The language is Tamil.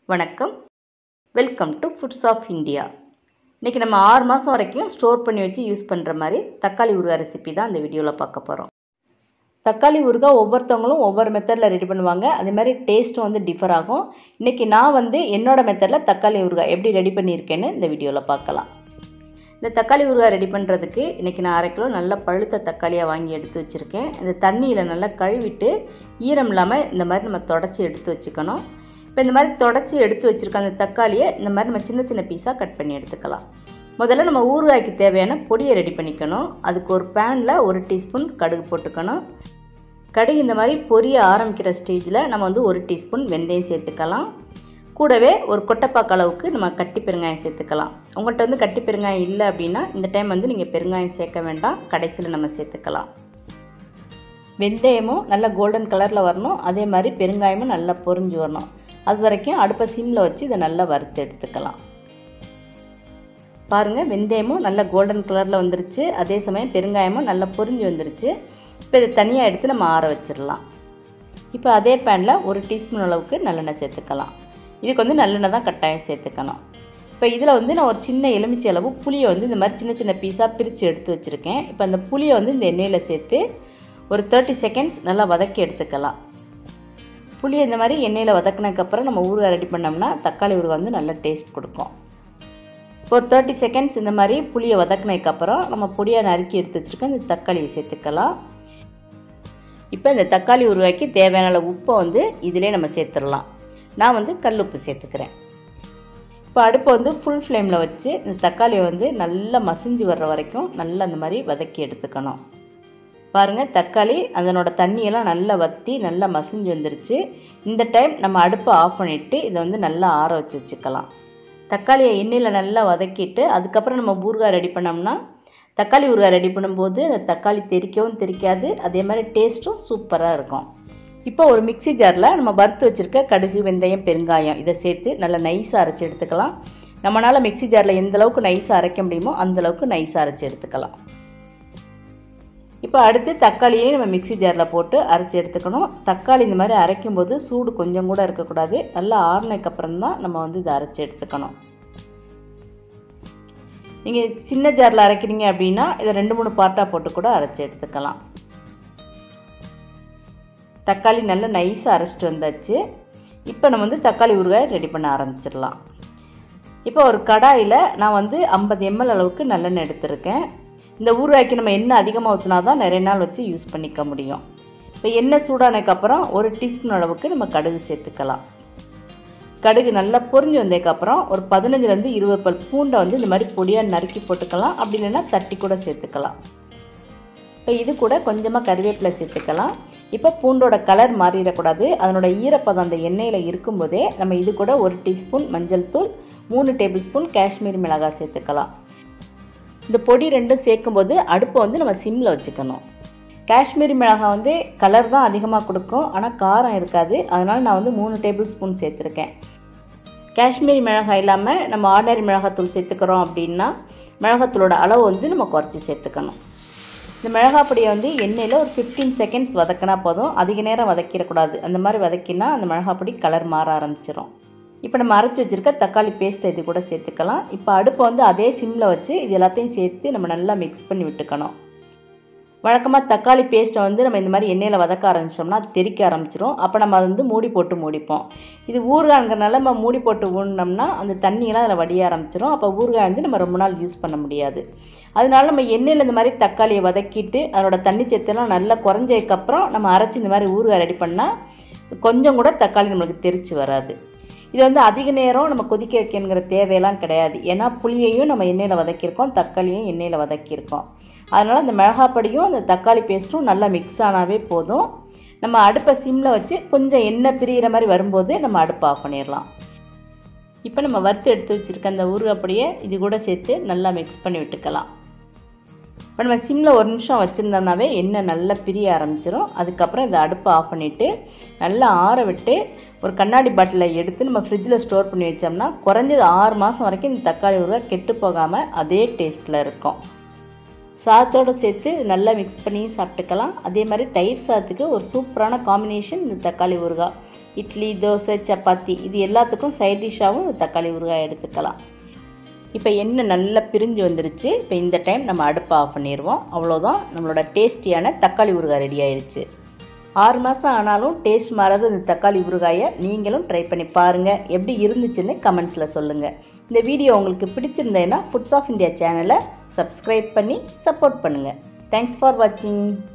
வணக்கம் welcome to foods of India இன்றைக்கி நம்ம ஆறு மாதம் வரைக்கும் ஸ்டோர் பண்ணி வச்சு யூஸ் பண்ணுற மாதிரி தக்காளி ஊறுகாய் ரெசிபி தான் இந்த வீடியோவில் பார்க்க போகிறோம் தக்காளி ஊறுகாய் ஒவ்வொருத்தவங்களும் ஒவ்வொரு மெத்தடில் ரெடி பண்ணுவாங்க அதே மாதிரி டேஸ்ட்டும் வந்து டிஃபர் ஆகும் இன்றைக்கி நான் வந்து என்னோடய மெத்தடில் தக்காளி ஊறுகாய் எப்படி ரெடி பண்ணியிருக்கேன்னு இந்த வீடியோவில் பார்க்கலாம் இந்த தக்காளி ஊறுகாய் ரெடி பண்ணுறதுக்கு இன்றைக்கி நான் அரை கிலோ நல்ல பழுத்த தக்காளியாக வாங்கி எடுத்து வச்சுருக்கேன் இந்த தண்ணியில் நல்லா கழுவிட்டு ஈரம் இல்லாமல் இந்த மாதிரி நம்ம தொடச்சி எடுத்து வச்சுக்கணும் இப்போ இந்த மாதிரி தொடச்சி எடுத்து வச்சுருக்க அந்த தக்காளியை இந்த மாதிரி நம்ம சின்ன சின்ன பீஸாக கட் பண்ணி எடுத்துக்கலாம் முதல்ல நம்ம ஊறுகாய்க்கு தேவையான பொடியை ரெடி பண்ணிக்கணும் அதுக்கு ஒரு பேனில் ஒரு டீஸ்பூன் கடுகு போட்டுக்கணும் கடுகு இந்த மாதிரி பொரிய ஆரம்பிக்கிற ஸ்டேஜில் நம்ம வந்து ஒரு டீஸ்பூன் வெந்தயம் சேர்த்துக்கலாம் கூடவே ஒரு கொட்டைப்பாக்கு அளவுக்கு நம்ம கட்டி பெருங்காயம் சேர்த்துக்கலாம் உங்கள்கிட்ட வந்து கட்டி பெருங்காயம் இல்லை அப்படின்னா இந்த டைம் வந்து நீங்கள் பெருங்காயம் சேர்க்க வேண்டாம் கடைசியில் நம்ம சேர்த்துக்கலாம் வெந்தயமும் நல்லா கோல்டன் கலரில் வரணும் அதே மாதிரி பெருங்காயமும் நல்லா பொரிஞ்சு வரணும் அது வரைக்கும் அடுப்பை சிம்மில் வச்சு இதை நல்லா வறுத்து எடுத்துக்கலாம் பாருங்கள் வெந்தயமும் நல்லா கோல்டன் கலரில் வந்துருச்சு அதே சமயம் பெருங்காயமும் நல்லா பொரிஞ்சு வந்துருச்சு இப்போ இதை தனியாக எடுத்து நம்ம ஆற வச்சிடலாம் இப்போ அதே பேனில் ஒரு டீஸ்பூன் அளவுக்கு நல்லெண்ணெய் சேர்த்துக்கலாம் இதுக்கு வந்து நல்லெண்ணெய் தான் கட்டாயம் சேர்த்துக்கணும் இப்போ இதில் வந்து நான் ஒரு சின்ன எலுமிச்சை அளவு புளியை வந்து இந்த மாதிரி சின்ன சின்ன பீஸாக பிரித்து எடுத்து வச்சுருக்கேன் இப்போ அந்த புளியை வந்து இந்த எண்ணெயில் சேர்த்து ஒரு தேர்ட்டி செகண்ட்ஸ் நல்லா வதக்கி எடுத்துக்கலாம் புளியை இந்த மாதிரி எண்ணெயில் வதக்கினதுக்கப்புறம் நம்ம ஊறுகாய் ரெடி பண்ணோம்னா தக்காளி ஊறுகாய் வந்து நல்ல டேஸ்ட் கொடுக்கும் ஒரு தேர்ட்டி செகண்ட்ஸ் இந்த மாதிரி புளியை வதக்கினதுக்கப்புறம் நம்ம பொடியாக நறுக்கி எடுத்து வச்சுருக்க இந்த தக்காளியை சேர்த்துக்கலாம் இப்போ இந்த தக்காளி ஊறுகாய்க்கு தேவையான அளவு உப்பை வந்து இதிலே நம்ம சேர்த்துடலாம் நான் வந்து கல் உப்பு சேர்த்துக்கிறேன் இப்போ அடுப்பை வந்து ஃபுல் ஃப்ளேமில் வச்சு இந்த தக்காளியை வந்து நல்லா மசிஞ்சு வர்ற வரைக்கும் நல்லா அந்த மாதிரி வதக்கி எடுத்துக்கணும் பாருங்கள் தக்காளி அதனோட தண்ணியெல்லாம் நல்லா வற்றி நல்லா மசிஞ்சு வந்துருச்சு இந்த டைம் நம்ம அடுப்பை ஆஃப் பண்ணிவிட்டு இதை வந்து நல்லா ஆற வச்சு வச்சுக்கலாம் தக்காளியை எண்ணெயில் நல்லா வதக்கிட்டு அதுக்கப்புறம் நம்ம ஊறுகாய் ரெடி பண்ணோம்னா தக்காளி ஊறுகாய் ரெடி பண்ணும்போது அந்த தக்காளி தெறிக்கவும் தெரிக்காது அதே மாதிரி டேஸ்ட்டும் சூப்பராக இருக்கும் இப்போ ஒரு மிக்சி ஜாரில் நம்ம வறுத்து வச்சுருக்க கடுகு வெந்தயம் பெருங்காயம் இதை சேர்த்து நல்லா நைஸாக அரைச்சி எடுத்துக்கலாம் நம்மளால் மிக்சி ஜாரில் எந்த அளவுக்கு நைஸாக அரைக்க முடியுமோ அந்தளவுக்கு நைஸாக அரைச்சி எடுத்துக்கலாம் இப்போ அடுத்து தக்காளியே நம்ம மிக்சி ஜாரில் போட்டு அரைச்சி எடுத்துக்கணும் தக்காளி இந்த மாதிரி அரைக்கும் போது சூடு கொஞ்சம் கூட இருக்கக்கூடாது நல்லா ஆறுனதுக்கப்புறம் தான் நம்ம வந்து இதை அரைச்சி எடுத்துக்கணும் நீங்கள் சின்ன ஜாரில் அரைக்கிறீங்க அப்படின்னா இதை ரெண்டு மூணு பார்ட்டாக போட்டு கூட அரைச்சி எடுத்துக்கலாம் தக்காளி நல்லா நைஸாக அரைச்சிட்டு வந்தாச்சு இப்போ நம்ம வந்து தக்காளி ஊறுகாய் ரெடி பண்ண ஆரம்பிச்சிடலாம் இப்போ ஒரு கடாயில் நான் வந்து ஐம்பது எம்எல் அளவுக்கு நல்லெண்ணெய் எடுத்திருக்கேன் இந்த ஊறுகாய்க்கு நம்ம எண்ணெய் அதிகமாக ஊற்றினா தான் நிறைய நாள் வச்சு யூஸ் பண்ணிக்க முடியும் இப்போ எண்ணெய் சூடானதுக்கப்புறம் ஒரு டீஸ்பூன் அளவுக்கு நம்ம கடுகு சேர்த்துக்கலாம் கடுகு நல்லா பொரிஞ்சு வந்ததுக்கப்புறம் ஒரு பதினஞ்சுலேருந்து இருபது பல் பூண்டை வந்து இந்த மாதிரி பொடியாக நறுக்கி போட்டுக்கலாம் அப்படி இல்லைன்னா தட்டி கூட சேர்த்துக்கலாம் இப்போ இது கூட கொஞ்சமாக கருவேப்பிலை சேர்த்துக்கலாம் இப்போ பூண்டோட கலர் மாறிடக்கூடாது அதனோட ஈரப்பதம் அந்த எண்ணெயில் இருக்கும்போதே நம்ம இது கூட ஒரு டீஸ்பூன் மஞ்சள் தூள் மூணு டேபிள் ஸ்பூன் காஷ்மீர் மிளகாய் சேர்த்துக்கலாம் இந்த பொடி ரெண்டும் சேர்க்கும்போது அடுப்பை வந்து நம்ம சிம்மில் வச்சுக்கணும் காஷ்மீரி மிளகாய் வந்து கலர் தான் அதிகமாக கொடுக்கும் ஆனால் காரம் இருக்காது அதனால் நான் வந்து மூணு டேபிள் ஸ்பூன் சேர்த்துருக்கேன் காஷ்மீரி மிளகாய் இல்லாமல் நம்ம ஆர்டினரி மிளகாத்தூள் சேர்த்துக்கிறோம் அப்படின்னா மிளகாத்தூளோட அளவு வந்து நம்ம குறைச்சி சேர்த்துக்கணும் இந்த மிளகாய் பொடியை வந்து எண்ணெயில் ஒரு ஃபிஃப்டீன் செகண்ட்ஸ் வதக்கினா போதும் அதிக நேரம் வதக்கிடக்கூடாது அந்த மாதிரி வதக்கினா அந்த மிளகாய் பொடி கலர் மாற ஆரம்பிச்சிடும் இப்போ நம்ம அரைச்சி வச்சுருக்க தக்காளி பேஸ்ட்டை இது கூட சேர்த்துக்கலாம் இப்போ அடுப்பை வந்து அதே சிம்மில் வச்சு இது எல்லாத்தையும் சேர்த்து நம்ம நல்லா மிக்ஸ் பண்ணி விட்டுக்கணும் வழக்கமாக தக்காளி பேஸ்ட்டை வந்து நம்ம இந்த மாதிரி எண்ணெயில் வதக்க ஆரம்பிச்சோம்னா அது தெறிக்க ஆரம்பிச்சிரும் அப்போ நம்ம அதை வந்து மூடி போட்டு மூடிப்போம் இது ஊறுகாய்ங்கிறனால நம்ம மூடி போட்டு ஊடினோம்னா அந்த தண்ணியெல்லாம் அதில் வடிய ஆரம்பிச்சிரும் அப்போ ஊறுகாய் வந்து நம்ம ரொம்ப நாள் யூஸ் பண்ண முடியாது அதனால நம்ம எண்ணெயில் இந்த மாதிரி தக்காளியை வதக்கிட்டு அதனோட தண்ணி சத்தெல்லாம் நல்லா குறைஞ்சதுக்கப்புறம் நம்ம அரைச்சி இந்த மாதிரி ஊறுகாய் ரெடி பண்ணால் கொஞ்சம் கூட தக்காளி நம்மளுக்கு தெரிச்சு வராது இது வந்து அதிக நேரம் நம்ம கொதிக்க வைக்கணுங்கிற தேவையெல்லாம் கிடையாது ஏன்னா புளியையும் நம்ம எண்ணெயில் வதக்கியிருக்கோம் தக்காளியும் எண்ணெயில் வதக்கியிருக்கோம் அதனால் அந்த மிளகாப்பொடியும் அந்த தக்காளி பேஸ்ட்டும் நல்லா மிக்ஸ் ஆனாவே போதும் நம்ம அடுப்பை சிம்மில் வச்சு கொஞ்சம் எண்ணெய் பிரிகிற மாதிரி வரும்போது நம்ம அடுப்பை ஆஃப் பண்ணிடலாம் இப்போ நம்ம வறுத்து எடுத்து வச்சுருக்க அந்த ஊறுகாப்பொடியை இது கூட சேர்த்து நல்லா மிக்ஸ் பண்ணி விட்டுக்கலாம் இப்போ நம்ம சிம்மில் ஒரு நிமிஷம் வச்சுருந்தோம்னாவே எண்ணெய் நல்லா பிரிய ஆரம்பிச்சிரும் அதுக்கப்புறம் இதை அடுப்பை ஆஃப் பண்ணிவிட்டு நல்லா ஆற விட்டு ஒரு கண்ணாடி பாட்டிலில் எடுத்து நம்ம ஃப்ரிட்ஜில் ஸ்டோர் பண்ணி வச்சோம்னா குறைஞ்சது ஆறு மாதம் வரைக்கும் இந்த தக்காளி ஊறுகாய் கெட்டு போகாமல் அதே டேஸ்ட்டில் இருக்கும் சாதத்தோடு சேர்த்து நல்லா மிக்ஸ் பண்ணி சாப்பிட்டுக்கலாம் அதே மாதிரி தயிர் சாதத்துக்கு ஒரு சூப்பரான காம்பினேஷன் இந்த தக்காளி ஊறுகாய் இட்லி தோசை சப்பாத்தி இது எல்லாத்துக்கும் சைட் டிஷ்ஷாகவும் தக்காளி ஊறுகாய் எடுத்துக்கலாம் இப்போ எண்ணெய் நல்லா பிரிஞ்சு வந்துருச்சு இப்போ இந்த டைம் நம்ம அடுப்பை ஆஃப் பண்ணிடுவோம் அவ்வளோதான் நம்மளோட டேஸ்டியான தக்காளி ஊறுகாய் ரெடி ஆயிடுச்சு ஆறு மாதம் ஆனாலும் டேஸ்ட் மாறாத இந்த தக்காளி ஊறுகாயை நீங்களும் ட்ரை பண்ணி பாருங்கள் எப்படி இருந்துச்சுன்னு கமெண்ட்ஸில் சொல்லுங்கள் இந்த வீடியோ உங்களுக்கு பிடிச்சிருந்தேன்னா ஃபுட்ஸ் ஆஃப் இந்தியா சேனலை சப்ஸ்கிரைப் பண்ணி சப்போர்ட் பண்ணுங்கள் தேங்க்ஸ் ஃபார் வாட்சிங்